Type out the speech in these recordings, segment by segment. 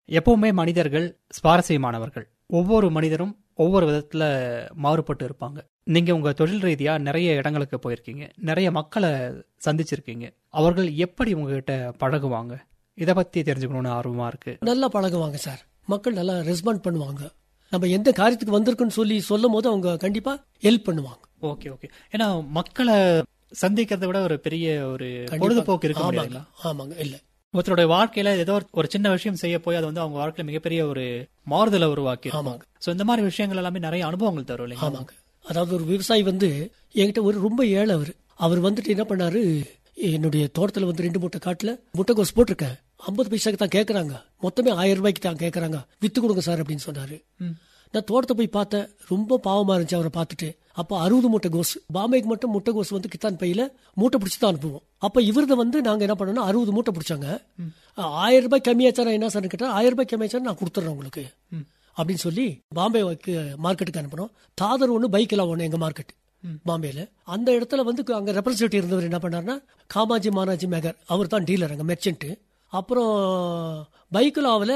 எப்பவுமே மனிதர்கள் சுவாரஸ்யமானவர்கள் ஒவ்வொரு மனிதரும் ஒவ்வொரு விதத்துல மாறுபட்டு இருப்பாங்க நீங்க உங்க தொழில் ரீதியா நிறைய இடங்களுக்கு போயிருக்கீங்க நிறைய மக்களை சந்திச்சிருக்கீங்க அவர்கள் எப்படி உங்ககிட்ட பழகுவாங்க இத பத்தி தெரிஞ்சுக்கணும்னு ஆர்வமா இருக்கு நல்லா பழகுவாங்க சார் மக்கள் நல்லா ரெஸ்பாண்ட் பண்ணுவாங்க நம்ம எந்த காரியத்துக்கு வந்திருக்குன்னு சொல்லி சொல்லும் போது அவங்க கண்டிப்பா ஹெல்ப் பண்ணுவாங்க ஓகே ஓகே ஏன்னா மக்களை சந்திக்கிறதை விட ஒரு பெரிய ஒரு கண்டிப்பா. பொழுதுபோக்கு இருக்க ஆமாங்க முடியாதுங்களா ஆமாங்க இல்ல ஒருத்தருடைய வாழ்க்கையில ஏதோ ஒரு- ஒரு சின்ன விஷயம் செய்ய போய் அது வந்து அவங்க வாழ்க்கையில மிகப்பெரிய ஒரு மாறுதலை உருவாக்கி ஆமாங்க சோ இந்த மாதிரி விஷயங்கள் எல்லாமே நிறைய அனுபவங்கள் தரும் இல்லைங்களா ஆமாங்க அதாவது ஒரு விவசாயி வந்து என்கிட்ட ஒரு ரொம்ப ஏழை அவர் அவர் வந்துட்டு என்ன பண்ணாரு என்னுடைய தோட்டத்துல வந்து ரெண்டு மூட்டை காட்டுல முட்டைக்கோஸ் போட்டிருக்கேன் ஐம்பது பைசாக்கு தான் கேட்கறாங்க மொத்தமே ஆயிரம் ரூபாய்க்கு தான் கேட்கறாங்க வித்து கொடுங்க சார் அப்படின்னு சொன்னாரு ம். நான் தோட்டத்தை போய் பார்த்தேன் ரொம்ப பாவமா இருந்துச்சு அவரை பார்த்துட்டு அப்ப அறுபது மூட்டை கோஸ் பாம்பேக்கு மட்டும் முட்டை கோஸ் வந்து கித்தான் பையில மூட்டை பிடிச்சி தான் அனுப்புவோம் அப்ப இவரத வந்து நாங்க என்ன பண்ணோம்னா அறுபது மூட்டை பிடிச்சாங்க ஆயிரம் ரூபாய் கம்மியாச்சா நான் என்ன சார் கேட்டா ஆயிரம் ரூபாய் கம்மியாச்சா நான் கொடுத்துட்றேன் உங்களுக்கு ம். அப்படின்னு சொல்லி பாம்பே மார்க்கெட்டுக்கு அனுப்பணும் தாதர் ஒன்று பைக்கில் ஒன்று எங்க மார்க்கெட் பாம்பேல அந்த இடத்துல வந்து அங்க ரெப்ரசன்டேட்டிவ் இருந்தவர் என்ன பண்ணாருன்னா காமாஜி மானாஜி மேகர் அவர் தான் டீலர் அங்க மெர்ச்சன்ட் அப்புறம் பைக்குலாவில்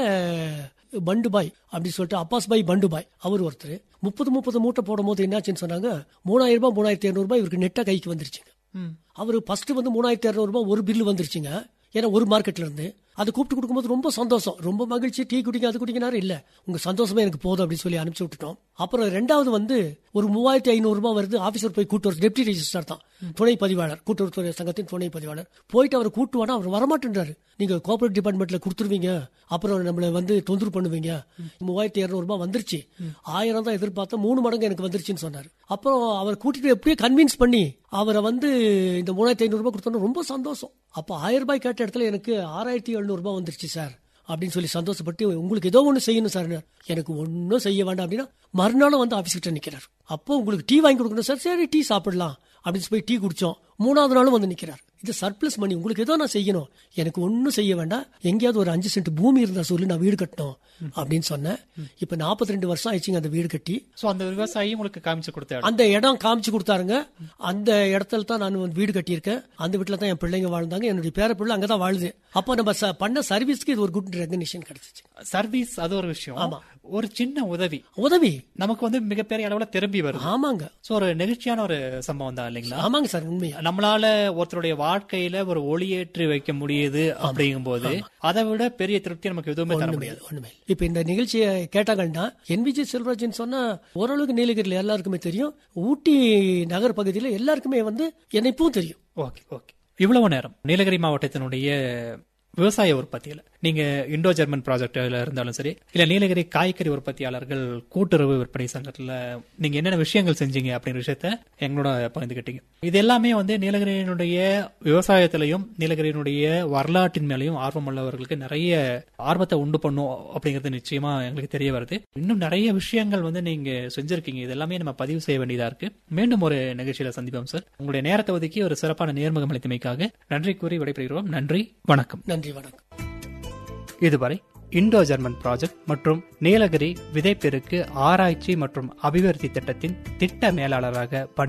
பண்டு பாய் அப்படின்னு சொல்லிட்டு அப்பாஸ் பாய் பண்டு பாய் அவர் ஒருத்தர் முப்பது முப்பது மூட்டை போடும் போது என்னாச்சுன்னு சொன்னாங்க மூணாயிரம் ரூபாய் மூணாயிரத்தி இரநூறு ரூபாய் இவருக்கு நெட்டா கைக்கு வந்துருச்சுங்க ம். அவர் ஃபர்ஸ்ட் வந்து மூணாயிரத்தி இரநூறு ரூபாய் ஒரு பில்லு வந்துருச்சுங்க ஏன்னா ஒரு மார்க்கெட்ல இருந்து அது கூப்பிட்டு கொடுக்கும்போது ரொம்ப சந்தோஷம் ரொம்ப மகிழ்ச்சி டீ குடிங்க அது குடிக்கினாரு இல்ல உங்க சந்தோஷமே எனக்கு போதும் அப்படின்னு சொல்லி அனுப்பிச்சு விட்டுட்டோம் அப்புறம் ரெண்டாவது வந்து ஒரு மூவாயிரத்தி ஐநூறு ரூபாய் வருது ஆபீசர் போய் கூட்டு டெப்டி ரெஜிஸ்டர் தான் துணை பதிவாளர் கூட்டுறவுத்துறை சங்கத்தின் துணை பதிவாளர் போயிட்டு அவர் கூட்டு வானா அவர் வரமாட்டேன்றாரு நீங்க கோஆபரேட் டிபார்ட்மெண்ட்ல கொடுத்துருவீங்க அப்புறம் நம்மள வந்து தொந்தரவு பண்ணுவீங்க மூவாயிரத்தி இருநூறு ரூபாய் வந்துருச்சு ஆயிரம் தான் எதிர்பார்த்தா மூணு மடங்கு எனக்கு வந்துருச்சுன்னு சொன்னாரு அப்புறம் அவர் கூட்டிட்டு எப்படியே கன்வின்ஸ் பண்ணி அவரை வந்து இந்த மூணாயிரத்தி ஐநூறு ரூபாய் கொடுத்தோன்னு ரொம்ப சந்தோஷம் அப்போ ஆயிரம் ரூபாய் கேட்ட இடத்துல எனக்கு ஆறாயிரத்தி எழுநூறு ரூபாய் வந்துருச்சு சார் அப்படின்னு சொல்லி சந்தோஷப்பட்டு உங்களுக்கு ஏதோ ஒன்று செய்யணும் சார் எனக்கு ஒன்றும் செய்ய வேண்டாம் அப்படின்னா மறுநாளும் வந்து ஆஃபீஸ் கிட்ட நிற்கிறார் அப்போ உங்களுக்கு டீ வாங்கி கொடுக்கணும் சார் சரி டீ சாப்பிடலாம் அப்படின்னு போய் டீ குடிச்சோம் மூணாவது நாளும் வந்து நிற்கிறார் இது சர்ப்ளஸ் மணி உங்களுக்கு ஏதோ நான் செய்யணும் எனக்கு ஒன்றும் செய்ய வேண்டாம் எங்கேயாவது ஒரு அஞ்சு சென்ட் பூமி இருந்தா சொல்லி நான் வீடு கட்டணும் அப்படின்னு சொன்னேன் இப்போ நாற்பத்தி ரெண்டு வருஷம் ஆயிடுச்சுங்க அந்த வீடு கட்டி சோ அந்த விவசாயி உங்களுக்கு காமிச்சு கொடுத்த இடம். அந்த இடம் காமிச்சு கொடுத்தாருங்க அந்த இடத்துல தான் நான் வந்து வீடு கட்டியிருக்கேன் அந்த வீட்டில் தான் என் பிள்ளைங்க வாழ்ந்தாங்க என்னுடைய பேர பிள்ளை அங்கே தான் வாழுது அப்போ நம்ம ச- பண்ண சர்வீஸ்க்கு இது ஒரு குட் ரெகக்னிஷன் கிடைச்சிச்சு சர்வீஸ் அது ஒரு விஷயம் ஆமா. ஒரு சின்ன உதவி உதவி நமக்கு வந்து மிகப்பெரிய அளவுல திரும்பி வருது ஆமாங்க சோ ஒரு நெகிழ்ச்சியான ஒரு சம்பவம் தான் இல்லைங்களா ஆமாங்க சார் உண்மையா நம்மளால ஒருத்தருடைய வாழ்க்கையில ஒரு ஒளியேற்றி வைக்க முடியுது அப்படிங்கும்போது அதை விட பெரிய திருப்தி நமக்கு எதுவுமே தர முடியாது ஒண்ணுமே இல்ல. இப்ப இந்த நிகழ்ச்சியை கேட்டாங்கன்னா என்விஜி செல்வராஜன் சொன்னா ஓரளவுக்கு நீலகிரியில் எல்லாருக்குமே தெரியும் ஊட்டி நகர் பகுதியில எல்லாருக்குமே வந்து என்னை இப்பவும் தெரியும் ஓகே ஓகே இவ்வளவு நேரம் நீலகிரி மாவட்டத்தினுடைய விவசாய உற்பத்தியில நீங்க இண்டோ ஜெர்மன் ப்ராஜெக்ட்ல இருந்தாலும் சரி இல்ல நீலகிரி காய்கறி உற்பத்தியாளர்கள் கூட்டுறவு விற்பனை சங்கத்துல நீங்க என்னென்ன விஷயங்கள் செஞ்சீங்க அப்படிங்கிற விஷயத்த எங்களோட பகிர்ந்துக்கிட்டீங்க இது எல்லாமே வந்து நீலகிரியினுடைய விவசாயத்திலையும் நீலகிரியினுடைய வரலாற்றின் மேலையும் ஆர்வம் உள்ளவர்களுக்கு நிறைய ஆர்வத்தை உண்டு பண்ணும் அப்படிங்கிறது நிச்சயமா எங்களுக்கு தெரிய வருது இன்னும் நிறைய விஷயங்கள் வந்து நீங்க செஞ்சிருக்கீங்க இது எல்லாமே நம்ம பதிவு செய்ய வேண்டியதா இருக்கு மீண்டும் ஒரு நிகழ்ச்சியில சந்திப்போம் சார் உங்களுடைய நேரத்தை ஒதுக்கி ஒரு சிறப்பான நேர்முகம் அளித்தமைக்காக நன்றி கூறி விடைபெறுகிறோம் நன்றி வணக்கம் நன்றி வணக்கம் இதுவரை இண்டோ ஜெர்மன் ப்ராஜெக்ட் மற்றும் நீலகிரி விதைப்பெருக்கு ஆராய்ச்சி மற்றும் அபிவிருத்தி திட்டத்தின் திட்ட மேலாளராக பணி